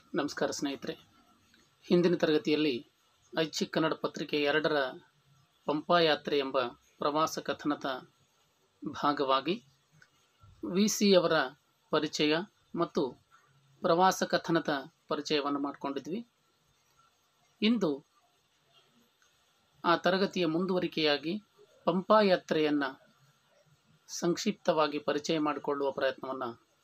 ನಮಸ್ಕಾರ ಸ್ನೇಹಿತರೆ ಹಿಂದಿನ ತರಗತಿಯಲ್ಲಿ ಐಚ್ಛಿಕ್ ಕನ್ನಡ ಪತ್ರಿಕೆ ಎರಡರ ಪಂಪಾ ಯಾತ್ರೆ ಎಂಬ ಪ್ರವಾಸ ಕಥನದ ಭಾಗವಾಗಿ ವಿ ಸಿ ಅವರ ಪರಿಚಯ ಮತ್ತು ಪ್ರವಾಸ ಕಥನದ ಪರಿಚಯವನ್ನು ಮಾಡಿಕೊಂಡಿದ್ವಿ ಇಂದು ಆ ತರಗತಿಯ ಮುಂದುವರಿಕೆಯಾಗಿ ಪಂಪಾ ಯಾತ್ರೆಯನ್ನು ಸಂಕ್ಷಿಪ್ತವಾಗಿ ಪರಿಚಯ ಮಾಡಿಕೊಳ್ಳುವ ಪ್ರಯತ್ನವನ್ನು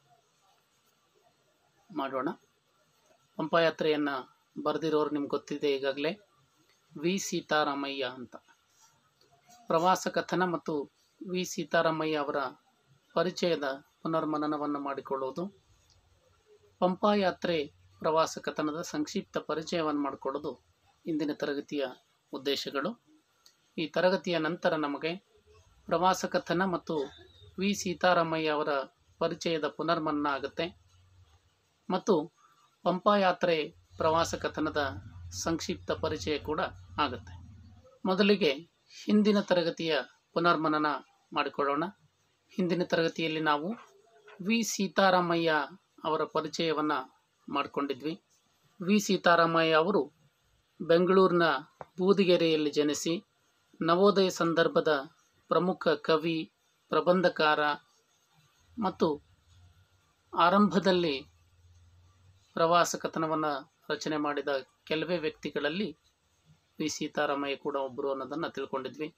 ಮಾಡೋಣ ಪಂಪಯಾತ್ರೆಯನ್ನು ಬರೆದಿರೋರು ನಿಮ್ಗೆ ಗೊತ್ತಿದೆ ಈಗಾಗಲೇ ವಿ ಸೀತಾರಾಮಯ್ಯ ಅಂತ ಪ್ರವಾಸ ಕಥನ ಮತ್ತು ವಿ ಸೀತಾರಾಮಯ್ಯ ಅವರ ಪರಿಚಯದ ಪುನರ್ಮನನವನ್ನು ಮಾಡಿಕೊಳ್ಳುವುದು ಪಂಪಾಯಾತ್ರೆ ಪ್ರವಾಸ ಕಥನದ ಸಂಕ್ಷಿಪ್ತ ಪರಿಚಯವನ್ನು ಮಾಡಿಕೊಳ್ಳೋದು ಇಂದಿನ ತರಗತಿಯ ಉದ್ದೇಶಗಳು ಈ ತರಗತಿಯ ನಂತರ ನಮಗೆ ಪ್ರವಾಸ ಕಥನ ಮತ್ತು ವಿ ಸೀತಾರಾಮಯ್ಯ ಅವರ ಪರಿಚಯದ ಪುನರ್ಮನನ ಆಗುತ್ತೆ ಮತ್ತು ಪಂಪಾಯಾತ್ರೆ ಪ್ರವಾಸ ಕಥನದ ಸಂಕ್ಷಿಪ್ತ ಪರಿಚಯ ಕೂಡ ಆಗುತ್ತೆ ಮೊದಲಿಗೆ ಹಿಂದಿನ ತರಗತಿಯ ಪುನರ್ಮನನ ಮಾಡಿಕೊಳ್ಳೋಣ ಹಿಂದಿನ ತರಗತಿಯಲ್ಲಿ ನಾವು ವಿ ಸೀತಾರಾಮಯ್ಯ ಅವರ ಪರಿಚಯವನ್ನು ಮಾಡಿಕೊಂಡಿದ್ವಿ ವಿ ಸೀತಾರಾಮಯ್ಯ ಅವರು ಬೆಂಗಳೂರಿನ ಬೂದಿಗೆರೆಯಲ್ಲಿ ಜನಿಸಿ ನವೋದಯ ಸಂದರ್ಭದ ಪ್ರಮುಖ ಕವಿ ಪ್ರಬಂಧಕಾರ ಮತ್ತು ಆರಂಭದಲ್ಲಿ ಪ್ರವಾಸ ಕಥನವನ್ನು ರಚನೆ ಮಾಡಿದ ಕೆಲವೇ ವ್ಯಕ್ತಿಗಳಲ್ಲಿ ವಿ ಸೀತಾರಾಮಯ್ಯ ಕೂಡ ಒಬ್ಬರು ಅನ್ನೋದನ್ನು ತಿಳ್ಕೊಂಡಿದ್ವಿ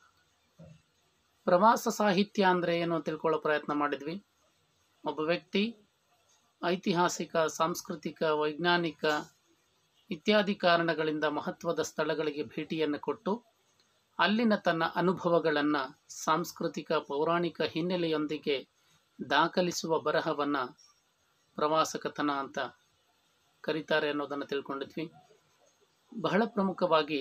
ಪ್ರವಾಸ ಸಾಹಿತ್ಯ ಅಂದರೆ ಏನು ಅಂತ ತಿಳ್ಕೊಳ್ಳೋ ಪ್ರಯತ್ನ ಮಾಡಿದ್ವಿ ಒಬ್ಬ ವ್ಯಕ್ತಿ ಐತಿಹಾಸಿಕ ಸಾಂಸ್ಕೃತಿಕ ವೈಜ್ಞಾನಿಕ ಇತ್ಯಾದಿ ಕಾರಣಗಳಿಂದ ಮಹತ್ವದ ಸ್ಥಳಗಳಿಗೆ ಭೇಟಿಯನ್ನು ಕೊಟ್ಟು ಅಲ್ಲಿನ ತನ್ನ ಅನುಭವಗಳನ್ನು ಸಾಂಸ್ಕೃತಿಕ ಪೌರಾಣಿಕ ಹಿನ್ನೆಲೆಯೊಂದಿಗೆ ದಾಖಲಿಸುವ ಬರಹವನ್ನು ಪ್ರವಾಸ ಕಥನ ಅಂತ ಕರೀತಾರೆ ಅನ್ನೋದನ್ನು ತಿಳ್ಕೊಂಡಿದ್ವಿ ಬಹಳ ಪ್ರಮುಖವಾಗಿ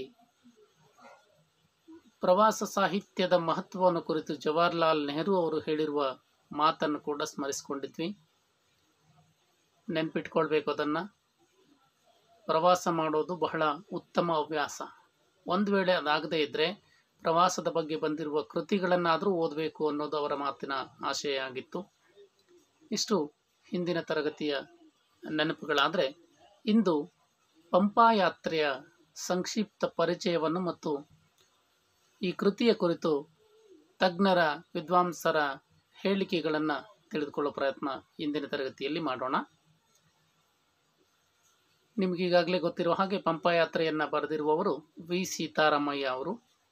ಪ್ರವಾಸ ಸಾಹಿತ್ಯದ ಮಹತ್ವವನ್ನು ಕುರಿತು ಜವಾಹರ್ಲಾಲ್ ನೆಹರು ಅವರು ಹೇಳಿರುವ ಮಾತನ್ನು ಕೂಡ ಸ್ಮರಿಸಿಕೊಂಡಿದ್ವಿ ನೆನ್ಪಿಟ್ಕೊಳ್ಬೇಕು ಅದನ್ನು ಪ್ರವಾಸ ಮಾಡೋದು ಬಹಳ ಉತ್ತಮ ಹವ್ಯಾಸ ಒಂದು ವೇಳೆ ಅದಾಗದೇ ಇದ್ದರೆ ಪ್ರವಾಸದ ಬಗ್ಗೆ ಬಂದಿರುವ ಕೃತಿಗಳನ್ನಾದರೂ ಓದಬೇಕು ಅನ್ನೋದು ಅವರ ಮಾತಿನ ಆಶಯ ಆಗಿತ್ತು ಇಷ್ಟು ಹಿಂದಿನ ತರಗತಿಯ ನೆನಪುಗಳಾದರೆ ಇಂದು ಪಂಪಾ ಯಾತ್ರೆಯ ಸಂಕ್ಷಿಪ್ತ ಪರಿಚಯವನ್ನು ಮತ್ತು ಈ ಕೃತಿಯ ಕುರಿತು ತಜ್ಞರ ವಿದ್ವಾಂಸರ ಹೇಳಿಕೆಗಳನ್ನು ತಿಳಿದುಕೊಳ್ಳೋ ಪ್ರಯತ್ನ ಇಂದಿನ ತರಗತಿಯಲ್ಲಿ ಮಾಡೋಣ ನಿಮಗೀಗಾಗಲೇ ಗೊತ್ತಿರುವ ಹಾಗೆ ಪಂಪಾ ಯಾತ್ರೆಯನ್ನು ಬರೆದಿರುವವರು ವಿ ಸೀತಾರಾಮಯ್ಯ ಅವರು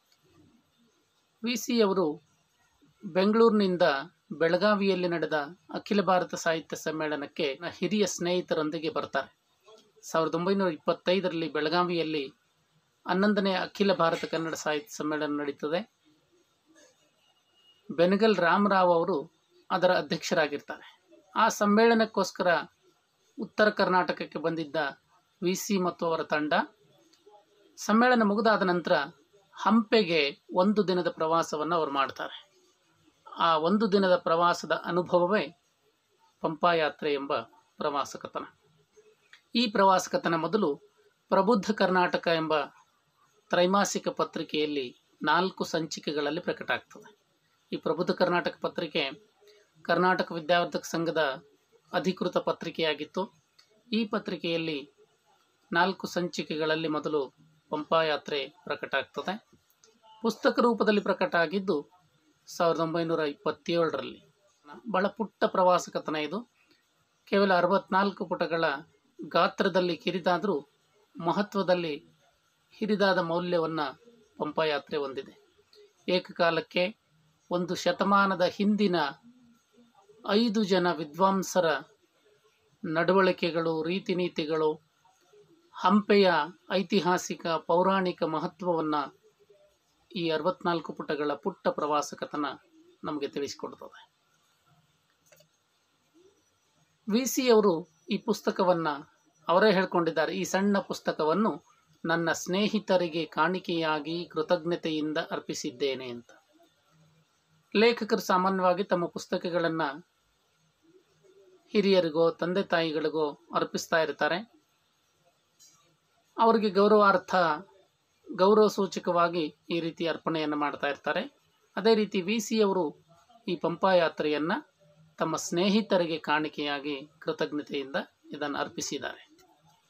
ವಿ ಸಿ ಅವರು ಬೆಂಗಳೂರಿನಿಂದ ಬೆಳಗಾವಿಯಲ್ಲಿ ನಡೆದ ಅಖಿಲ ಭಾರತ ಸಾಹಿತ್ಯ ಸಮ್ಮೇಳನಕ್ಕೆ ಹಿರಿಯ ಸ್ನೇಹಿತರೊಂದಿಗೆ ಬರ್ತಾರೆ ಸಾವಿರದ ಒಂಬೈನೂರ ಇಪ್ಪತ್ತೈದರಲ್ಲಿ ಬೆಳಗಾವಿಯಲ್ಲಿ ಹನ್ನೊಂದನೇ ಅಖಿಲ ಭಾರತ ಕನ್ನಡ ಸಾಹಿತ್ಯ ಸಮ್ಮೇಳನ ನಡೀತದೆ ಬೆನಗಲ್ ರಾಮರಾವ್ ಅವರು ಅದರ ಅಧ್ಯಕ್ಷರಾಗಿರ್ತಾರೆ ಆ ಸಮ್ಮೇಳನಕ್ಕೋಸ್ಕರ ಉತ್ತರ ಕರ್ನಾಟಕಕ್ಕೆ ಬಂದಿದ್ದ ವಿ ಸಿ ಮತ್ತು ಅವರ ತಂಡ ಸಮ್ಮೇಳನ ಮುಗಿದಾದ ನಂತರ ಹಂಪೆಗೆ ಒಂದು ದಿನದ ಪ್ರವಾಸವನ್ನು ಅವರು ಮಾಡ್ತಾರೆ ಆ ಒಂದು ದಿನದ ಪ್ರವಾಸದ ಅನುಭವವೇ ಪಂಪಾಯಾತ್ರೆ ಎಂಬ ಪ್ರವಾಸ ಕಥನ ಈ ಪ್ರವಾಸ ಕಥನ ಮೊದಲು ಪ್ರಬುದ್ಧ ಕರ್ನಾಟಕ ಎಂಬ ತ್ರೈಮಾಸಿಕ ಪತ್ರಿಕೆಯಲ್ಲಿ ನಾಲ್ಕು ಸಂಚಿಕೆಗಳಲ್ಲಿ ಪ್ರಕಟ ಆಗ್ತದೆ ಈ ಪ್ರಬುದ್ಧ ಕರ್ನಾಟಕ ಪತ್ರಿಕೆ ಕರ್ನಾಟಕ ವಿದ್ಯಾವರ್ಧಕ ಸಂಘದ ಅಧಿಕೃತ ಪತ್ರಿಕೆಯಾಗಿತ್ತು ಈ ಪತ್ರಿಕೆಯಲ್ಲಿ ನಾಲ್ಕು ಸಂಚಿಕೆಗಳಲ್ಲಿ ಮೊದಲು ಪಂಪಾಯಾತ್ರೆ ಪ್ರಕಟ ಆಗ್ತದೆ ಪುಸ್ತಕ ರೂಪದಲ್ಲಿ ಪ್ರಕಟ ಆಗಿದ್ದು ಸಾವಿರದ ಒಂಬೈನೂರ ಇಪ್ಪತ್ತೇಳರಲ್ಲಿ ಬಹಳ ಪುಟ್ಟ ಪ್ರವಾಸ ಕಥನ ಇದು ಕೇವಲ ಅರವತ್ನಾಲ್ಕು ಪುಟಗಳ ಗಾತ್ರದಲ್ಲಿ ಕಿರಿದಾದರೂ ಮಹತ್ವದಲ್ಲಿ ಹಿರಿದಾದ ಮೌಲ್ಯವನ್ನು ಪಂಪಯಾತ್ರೆ ಹೊಂದಿದೆ ಏಕಕಾಲಕ್ಕೆ ಒಂದು ಶತಮಾನದ ಹಿಂದಿನ ಐದು ಜನ ವಿದ್ವಾಂಸರ ನಡವಳಿಕೆಗಳು ರೀತಿ ನೀತಿಗಳು ಹಂಪೆಯ ಐತಿಹಾಸಿಕ ಪೌರಾಣಿಕ ಮಹತ್ವವನ್ನು ಈ ಅರವತ್ನಾಲ್ಕು ಪುಟಗಳ ಪುಟ್ಟ ಪ್ರವಾಸ ಕಥನ ನಮಗೆ ತಿಳಿಸಿಕೊಡ್ತದೆ ವಿ ಸಿ ಅವರು ಈ ಪುಸ್ತಕವನ್ನು ಅವರೇ ಹೇಳ್ಕೊಂಡಿದ್ದಾರೆ ಈ ಸಣ್ಣ ಪುಸ್ತಕವನ್ನು ನನ್ನ ಸ್ನೇಹಿತರಿಗೆ ಕಾಣಿಕೆಯಾಗಿ ಕೃತಜ್ಞತೆಯಿಂದ ಅರ್ಪಿಸಿದ್ದೇನೆ ಅಂತ ಲೇಖಕರು ಸಾಮಾನ್ಯವಾಗಿ ತಮ್ಮ ಪುಸ್ತಕಗಳನ್ನು ಹಿರಿಯರಿಗೋ ತಂದೆ ತಾಯಿಗಳಿಗೋ ಅರ್ಪಿಸ್ತಾ ಇರ್ತಾರೆ ಅವರಿಗೆ ಗೌರವಾರ್ಥ ಗೌರವ ಸೂಚಕವಾಗಿ ಈ ರೀತಿ ಅರ್ಪಣೆಯನ್ನು ಮಾಡ್ತಾ ಇರ್ತಾರೆ ಅದೇ ರೀತಿ ವಿ ಸಿ ಅವರು ಈ ಪಂಪಾ ಯಾತ್ರೆಯನ್ನು ತಮ್ಮ ಸ್ನೇಹಿತರಿಗೆ ಕಾಣಿಕೆಯಾಗಿ ಕೃತಜ್ಞತೆಯಿಂದ ಇದನ್ನು ಅರ್ಪಿಸಿದ್ದಾರೆ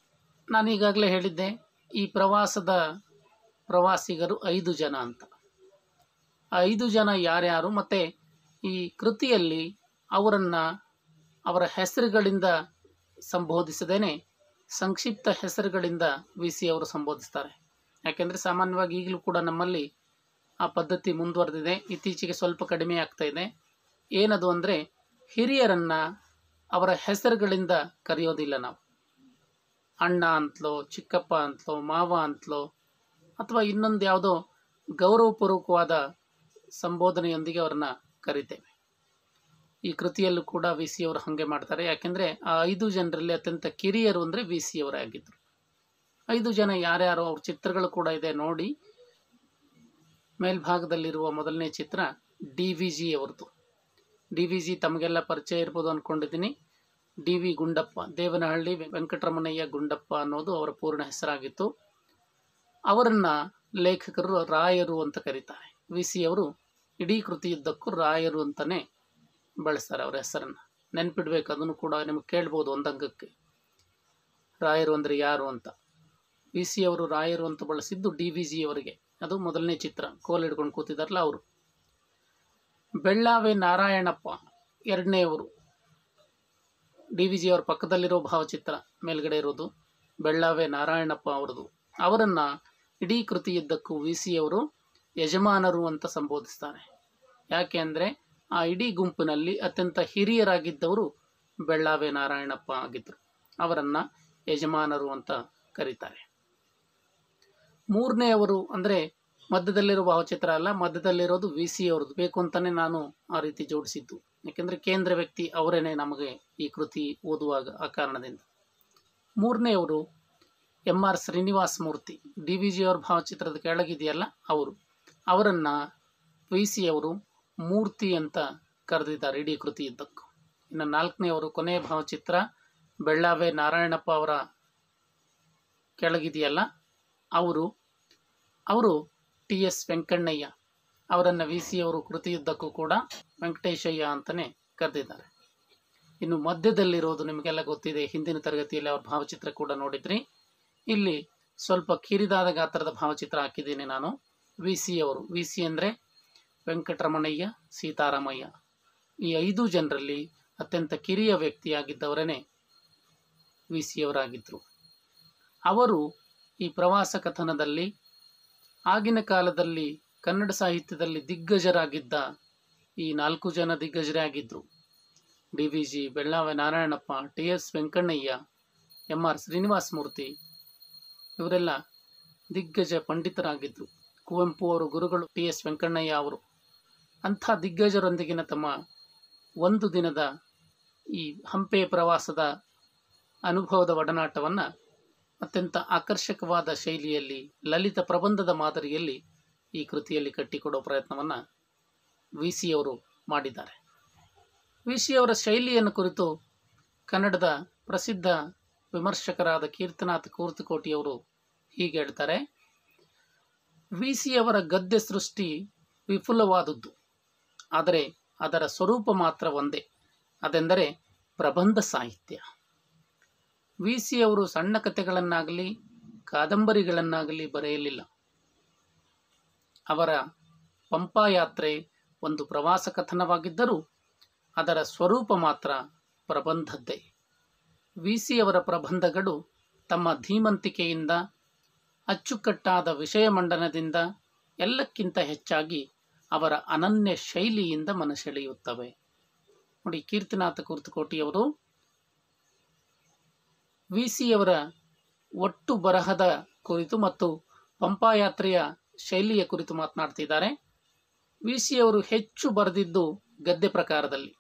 ನಾನು ಈಗಾಗಲೇ ಹೇಳಿದ್ದೆ ಈ ಪ್ರವಾಸದ ಪ್ರವಾಸಿಗರು ಐದು ಜನ ಅಂತ ಆ ಐದು ಜನ ಯಾರ್ಯಾರು ಮತ್ತು ಈ ಕೃತಿಯಲ್ಲಿ ಅವರನ್ನು ಅವರ ಹೆಸರುಗಳಿಂದ ಸಂಬೋಧಿಸದೇನೆ ಸಂಕ್ಷಿಪ್ತ ಹೆಸರುಗಳಿಂದ ವಿ ಸಿ ಅವರು ಸಂಬೋಧಿಸ್ತಾರೆ ಯಾಕೆಂದರೆ ಸಾಮಾನ್ಯವಾಗಿ ಈಗಲೂ ಕೂಡ ನಮ್ಮಲ್ಲಿ ಆ ಪದ್ಧತಿ ಮುಂದುವರೆದಿದೆ ಇತ್ತೀಚೆಗೆ ಸ್ವಲ್ಪ ಕಡಿಮೆ ಆಗ್ತಾ ಇದೆ ಏನದು ಅಂದರೆ ಹಿರಿಯರನ್ನು ಅವರ ಹೆಸರುಗಳಿಂದ ಕರೆಯೋದಿಲ್ಲ ನಾವು ಅಣ್ಣ ಅಂತಲೋ ಚಿಕ್ಕಪ್ಪ ಅಂತಲೋ ಮಾವ ಅಂತಲೋ ಅಥವಾ ಇನ್ನೊಂದು ಯಾವುದೋ ಗೌರವಪೂರ್ವಕವಾದ ಸಂಬೋಧನೆಯೊಂದಿಗೆ ಅವ್ರನ್ನ ಕರಿತೇವೆ ಈ ಕೃತಿಯಲ್ಲೂ ಕೂಡ ವಿ ಸಿ ಅವರು ಹಾಗೆ ಮಾಡ್ತಾರೆ ಯಾಕೆಂದರೆ ಆ ಐದು ಜನರಲ್ಲಿ ಅತ್ಯಂತ ಕಿರಿಯರು ಅಂದರೆ ವಿ ಸಿ ಅವರೇ ಆಗಿದ್ದರು ಐದು ಜನ ಯಾರ್ಯಾರು ಅವ್ರ ಚಿತ್ರಗಳು ಕೂಡ ಇದೆ ನೋಡಿ ಮೇಲ್ಭಾಗದಲ್ಲಿರುವ ಮೊದಲನೇ ಚಿತ್ರ ಡಿ ವಿ ಜಿ ಅವ್ರದ್ದು ಡಿ ವಿ ಜಿ ತಮಗೆಲ್ಲ ಪರಿಚಯ ಇರ್ಬೋದು ಅಂದ್ಕೊಂಡಿದ್ದೀನಿ ಡಿ ವಿ ಗುಂಡಪ್ಪ ದೇವನಹಳ್ಳಿ ವೆಂಕಟರಮಣಯ್ಯ ಗುಂಡಪ್ಪ ಅನ್ನೋದು ಅವರ ಪೂರ್ಣ ಹೆಸರಾಗಿತ್ತು ಅವರನ್ನು ಲೇಖಕರು ರಾಯರು ಅಂತ ಕರೀತಾರೆ ವಿ ಸಿ ಅವರು ಇಡೀ ಕೃತಿಯುದ್ದಕ್ಕೂ ರಾಯರು ಅಂತಲೇ ಬಳಸ್ತಾರೆ ಅವರ ಹೆಸರನ್ನು ನೆನ್ಪಿಡ್ಬೇಕು ಅದನ್ನು ಕೂಡ ನಿಮಗೆ ಕೇಳ್ಬೋದು ಒಂದಂಗಕ್ಕೆ ರಾಯರು ಅಂದರೆ ಯಾರು ಅಂತ ವಿ ಸಿ ಅವರು ರಾಯರು ಅಂತ ಬಳಸಿದ್ದು ಡಿ ವಿ ಜಿ ಅವರಿಗೆ ಅದು ಮೊದಲನೇ ಚಿತ್ರ ಕೋಲ್ ಹಿಡ್ಕೊಂಡು ಕೂತಿದಾರಲ್ಲ ಅವರು ಬೆಳ್ಳಾವೆ ನಾರಾಯಣಪ್ಪ ಎರಡನೆಯವರು ಡಿ ವಿ ಜಿ ಅವರ ಪಕ್ಕದಲ್ಲಿರೋ ಭಾವಚಿತ್ರ ಮೇಲ್ಗಡೆ ಇರೋದು ಬೆಳ್ಳಾವೆ ನಾರಾಯಣಪ್ಪ ಅವರದು ಅವರನ್ನು ಇಡೀ ಕೃತಿಯುದ್ದಕ್ಕೂ ವಿ ಸಿ ಅವರು ಯಜಮಾನರು ಅಂತ ಸಂಬೋಧಿಸ್ತಾರೆ ಯಾಕೆ ಅಂದರೆ ಆ ಇಡೀ ಗುಂಪಿನಲ್ಲಿ ಅತ್ಯಂತ ಹಿರಿಯರಾಗಿದ್ದವರು ಬೆಳ್ಳಾವೆ ನಾರಾಯಣಪ್ಪ ಆಗಿದ್ದರು ಅವರನ್ನು ಯಜಮಾನರು ಅಂತ ಕರೀತಾರೆ ಮೂರನೆಯವರು ಅಂದರೆ ಮಧ್ಯದಲ್ಲಿರೋ ಭಾವಚಿತ್ರ ಅಲ್ಲ ಮಧ್ಯದಲ್ಲಿರೋದು ವಿ ಸಿ ಅವ್ರದ್ದು ಬೇಕು ಅಂತಲೇ ನಾನು ಆ ರೀತಿ ಜೋಡಿಸಿದ್ದು ಯಾಕೆಂದರೆ ಕೇಂದ್ರ ವ್ಯಕ್ತಿ ಅವರೇನೆ ನಮಗೆ ಈ ಕೃತಿ ಓದುವಾಗ ಆ ಕಾರಣದಿಂದ ಮೂರನೆಯವರು M R Srinivasa Murthy D V G ಅವ್ರ ಭಾವಚಿತ್ರದ ಕೆಳಗಿದೆಯಲ್ಲ ಅವರು ಅವರನ್ನು ವಿ ಸಿ ಅವರು ಮೂರ್ತಿ ಅಂತ ಕರೆದಿದ್ದಾರೆ ಇಡೀ ಕೃತಿ ಇದ್ದಕ್ಕೂ ಇನ್ನು ನಾಲ್ಕನೆಯವರು ಕೊನೆಯ ಭಾವಚಿತ್ರ ಬೆಳ್ಳಾವೆ ನಾರಾಯಣಪ್ಪ ಅವರ ಕೆಳಗಿದೆಯಲ್ಲ ಅವರು ಅವರು ಟಿ ಎಸ್ ವೆಂಕಣ್ಣಯ್ಯ ಅವರನ್ನು ವಿ ಸಿ ಅವರು ಕೃತಿಯುದ್ದಕ್ಕೂ ಕೂಡ ವೆಂಕಟೇಶಯ್ಯ ಅಂತಲೇ ಕರೆದಿದ್ದಾರೆ ಇನ್ನು ಮಧ್ಯದಲ್ಲಿರೋದು ನಿಮಗೆಲ್ಲ ಗೊತ್ತಿದೆ ಹಿಂದಿನ ತರಗತಿಯಲ್ಲಿ ಅವ್ರ ಭಾವಚಿತ್ರ ಕೂಡ ನೋಡಿದ್ರಿ ಇಲ್ಲಿ ಸ್ವಲ್ಪ ಕಿರಿದಾದ ಗಾತ್ರದ ಭಾವಚಿತ್ರ ಹಾಕಿದ್ದೀನಿ ನಾನು ವಿ ಸಿ ಅವರು ವಿ ಸಿ ಅಂದರೆ ವೆಂಕಟರಮಣಯ್ಯ ಸೀತಾರಾಮಯ್ಯ ಈ ಐದು ಜನರಲ್ಲಿ ಅತ್ಯಂತ ಕಿರಿಯ ವ್ಯಕ್ತಿಯಾಗಿದ್ದವರೇ ವಿ ಸಿ ಅವರಾಗಿದ್ದರು ಅವರು ಈ ಪ್ರವಾಸ ಕಥನದಲ್ಲಿ ಆಗಿನ ಕಾಲದಲ್ಲಿ ಕನ್ನಡ ಸಾಹಿತ್ಯದಲ್ಲಿ ದಿಗ್ಗಜರಾಗಿದ್ದ ಈ ನಾಲ್ಕು ಜನ ದಿಗ್ಗಜರೇ ಆಗಿದ್ದರು D V G Bellave Narayanappa T S Venkannaiah M R Srinivasa Murthy ಇವರೆಲ್ಲ ದಿಗ್ಗಜ ಪಂಡಿತರಾಗಿದ್ದರು ಕುವೆಂಪು ಅವರು ಗುರುಗಳು ಟಿ ಎಸ್ ವೆಂಕಣ್ಣಯ್ಯ ಅವರು ಅಂಥ ದಿಗ್ಗಜರೊಂದಿಗಿನ ತಮ್ಮ ಒಂದು ದಿನದ ಈ ಹಂಪೆ ಪ್ರವಾಸದ ಅನುಭವದ ಒಡನಾಟವನ್ನು ಅತ್ಯಂತ ಆಕರ್ಷಕವಾದ ಶೈಲಿಯಲ್ಲಿ ಲಲಿತ ಪ್ರಬಂಧದ ಮಾದರಿಯಲ್ಲಿ ಈ ಕೃತಿಯಲ್ಲಿ ಕಟ್ಟಿಕೊಡೋ ಪ್ರಯತ್ನವನ್ನು ವಿ ಸಿ ಅವರು ಮಾಡಿದ್ದಾರೆ ವಿ ಸಿ ಅವರ ಶೈಲಿಯನ್ನು ಕುರಿತು ಕನ್ನಡದ ಪ್ರಸಿದ್ಧ ವಿಮರ್ಶಕರಾದ ಕೀರ್ತನಾಥ್ ಕೂರ್ತಕೋಟಿಯವರು ಹೀಗೆ ಹೇಳ್ತಾರೆ ವಿ ಸಿ ಅವರ ಗದ್ಯ ಸೃಷ್ಟಿ ವಿಪುಲವಾದದ್ದು ಆದರೆ ಅದರ ಸ್ವರೂಪ ಮಾತ್ರ ಒಂದೇ ಅದೆಂದರೆ ಪ್ರಬಂಧ ಸಾಹಿತ್ಯ ವಿ ಸಿ ಅವರು ಸಣ್ಣ ಕಥೆಗಳನ್ನಾಗಲಿ ಕಾದಂಬರಿಗಳನ್ನಾಗಲಿ ಬರೆಯಲಿಲ್ಲ ಅವರ ಪಂಪಾ ಯಾತ್ರೆ ಒಂದು ಪ್ರವಾಸ ಕಥನವಾಗಿದ್ದರೂ ಅದರ ಸ್ವರೂಪ ಮಾತ್ರ ಪ್ರಬಂಧದ್ದೇ ವಿ ಸಿ ಅವರ ಪ್ರಬಂಧಗಳು ತಮ್ಮ ಧೀಮಂತಿಕೆಯಿಂದ ಅಚ್ಚುಕಟ್ಟಾದ ವಿಷಯ ಮಂಡನದಿಂದ ಎಲ್ಲಕ್ಕಿಂತ ಹೆಚ್ಚಾಗಿ ಅವರ ಅನನ್ಯ ಶೈಲಿಯಿಂದ ಮನಸೆಳೆಯುತ್ತವೆ ನೋಡಿ ಕೀರ್ತಿನಾಥ ಕುರ್ತಕೋಟಿಯವರು ವಿ ಸಿಯವರ ಒಟ್ಟು ಬರಹದ ಕುರಿತು ಮತ್ತು ಪಂಪಾಯಾತ್ರೆಯ ಶೈಲಿಯ ಕುರಿತು ಮಾತನಾಡ್ತಿದ್ದಾರೆ ವಿ ಸಿಯವರು ಹೆಚ್ಚು ಬರೆದಿದ್ದು ಗದ್ಯ ಪ್ರಕಾರದಲ್ಲಿ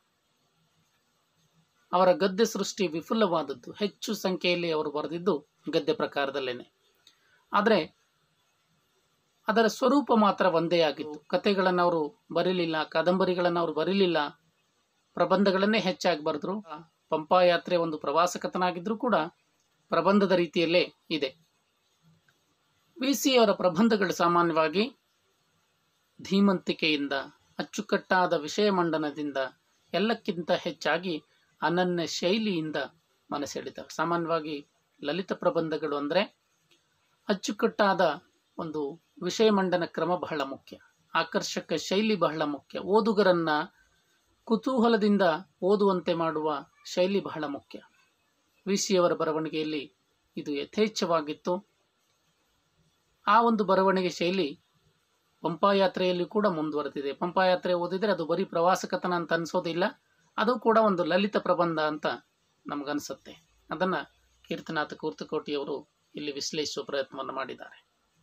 ಅವರ ಗದ್ಯ ಸೃಷ್ಟಿ ವಿಫುಲವಾದದ್ದು ಹೆಚ್ಚು ಸಂಖ್ಯೆಯಲ್ಲಿ ಅವರು ಬರೆದಿದ್ದು ಗದ್ಯ ಪ್ರಕಾರದಲ್ಲೇನೆ ಆದರೆ ಅದರ ಸ್ವರೂಪ ಮಾತ್ರ ಒಂದೇ ಆಗಿತ್ತು ಕತೆಗಳನ್ನು ಅವರು ಬರೀಲಿಲ್ಲ ಕಾದಂಬರಿಗಳನ್ನು ಅವರು ಬರೀಲಿಲ್ಲ ಪ್ರಬಂಧಗಳನ್ನೇ ಹೆಚ್ಚಾಗಿ ಬರೆದ್ರು ಪಂಪಾಯಾತ್ರೆ ಒಂದು ಪ್ರವಾಸ ಕಥನ ಕೂಡ ಪ್ರಬಂಧದ ರೀತಿಯಲ್ಲೇ ಇದೆ ವಿ ಸಿ ಅವರ ಪ್ರಬಂಧಗಳು ಸಾಮಾನ್ಯವಾಗಿ ಧೀಮಂತಿಕೆಯಿಂದ ಅಚ್ಚುಕಟ್ಟಾದ ವಿಷಯ ಮಂಡನದಿಂದ ಎಲ್ಲಕ್ಕಿಂತ ಹೆಚ್ಚಾಗಿ ಅನನ್ಯ ಶೈಲಿಯಿಂದ ಮನಸೆಳಿತವೆ ಸಾಮಾನ್ಯವಾಗಿ ಲಲಿತ ಪ್ರಬಂಧಗಳು ಅಂದರೆ ಅಚ್ಚುಕಟ್ಟಾದ ಒಂದು ವಿಷಯ ಮಂಡನ ಕ್ರಮ ಬಹಳ ಮುಖ್ಯ ಆಕರ್ಷಕ ಶೈಲಿ ಬಹಳ ಮುಖ್ಯ ಓದುಗರನ್ನ ಕುತೂಹಲದಿಂದ ಓದುವಂತೆ ಮಾಡುವ ಶೈಲಿ ಬಹಳ ಮುಖ್ಯ ವಿ ಸಿಯವರ ಬರವಣಿಗೆಯಲ್ಲಿ ಇದು ಯಥೇಚ್ಛವಾಗಿತ್ತು ಆ ಒಂದು ಬರವಣಿಗೆ ಶೈಲಿ ಪಂಪಾಯಾತ್ರೆಯಲ್ಲಿ ಕೂಡ ಮುಂದುವರೆದಿದೆ ಪಂಪಾಯಾತ್ರೆ ಓದಿದರೆ ಅದು ಬರೀ ಪ್ರವಾಸ ಕಥನ ಅಂತ ಅನಿಸೋದಿಲ್ಲ ಅದು ಕೂಡ ಒಂದು ಲಲಿತ ಪ್ರಬಂಧ ಅಂತ ನಮಗನ್ಸುತ್ತೆ ಅದನ್ನು ಕೀರ್ತನಾಥ ಕೂರ್ತಕೋಟಿಯವರು ಇಲ್ಲಿ ವಿಶ್ಲೇಷಿಸುವ ಪ್ರಯತ್ನವನ್ನು ಮಾಡಿದ್ದಾರೆ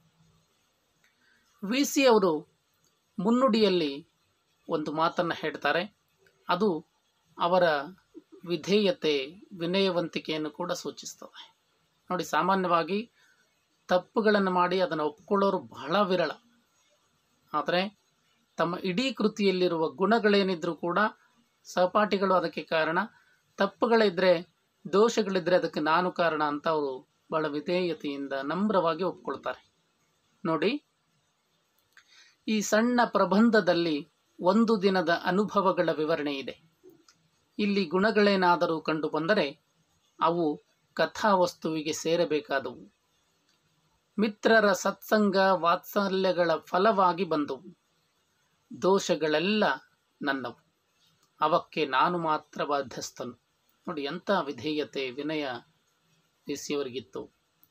ವಿ ಸಿ ಅವರು ಮುನ್ನುಡಿಯಲ್ಲಿ ಒಂದು ಮಾತನ್ನು ಹೇಳ್ತಾರೆ ಅದು ಅವರ ವಿಧೇಯತೆ ವಿನಯವಂತಿಕೆಯನ್ನು ಕೂಡ ಸೂಚಿಸ್ತದೆ ನೋಡಿ ಸಾಮಾನ್ಯವಾಗಿ ತಪ್ಪುಗಳನ್ನು ಮಾಡಿ ಅದನ್ನು ಒಪ್ಕೊಳ್ಳೋರು ಬಹಳ ವಿರಳ ಆದರೆ ತಮ್ಮ ಇಡೀ ಕೃತಿಯಲ್ಲಿರುವ ಗುಣಗಳೇನಿದ್ರೂ ಕೂಡ ಸಹಪಾಠಿಗಳು ಅದಕ್ಕೆ ಕಾರಣ ತಪ್ಪುಗಳಿದ್ದರೆ ದೋಷಗಳಿದ್ದರೆ ಅದಕ್ಕೆ ನಾನು ಕಾರಣ ಅಂತ ಅವರು ಬಹಳ ವಿಧೇಯತೆಯಿಂದ ನಮ್ರವಾಗಿ ಒಪ್ಕೊಳ್ತಾರೆ ನೋಡಿ ಈ ಸಣ್ಣ ಪ್ರಬಂಧದಲ್ಲಿ ಒಂದು ದಿನದ ಅನುಭವಗಳ ವಿವರಣೆ ಇದೆ ಇಲ್ಲಿ ಗುಣಗಳೇನಾದರೂ ಕಂಡು ಬಂದರೆ ಅವು ಕಥಾವಸ್ತುವಿಗೆ ಸೇರಬೇಕಾದವು ಮಿತ್ರರ ಸತ್ಸಂಗ ವಾತ್ಸಲ್ಯಗಳ ಫಲವಾಗಿ ಬಂದವು ದೋಷಗಳೆಲ್ಲ ನನ್ನವು ಅವಕ್ಕೆ ನಾನು ಮಾತ್ರ ಬಾಧ್ಯಸ್ಥನು ನೋಡಿ ಎಂಥ ವಿಧೇಯತೆ ವಿನಯ ಅವರಿಗಿತ್ತು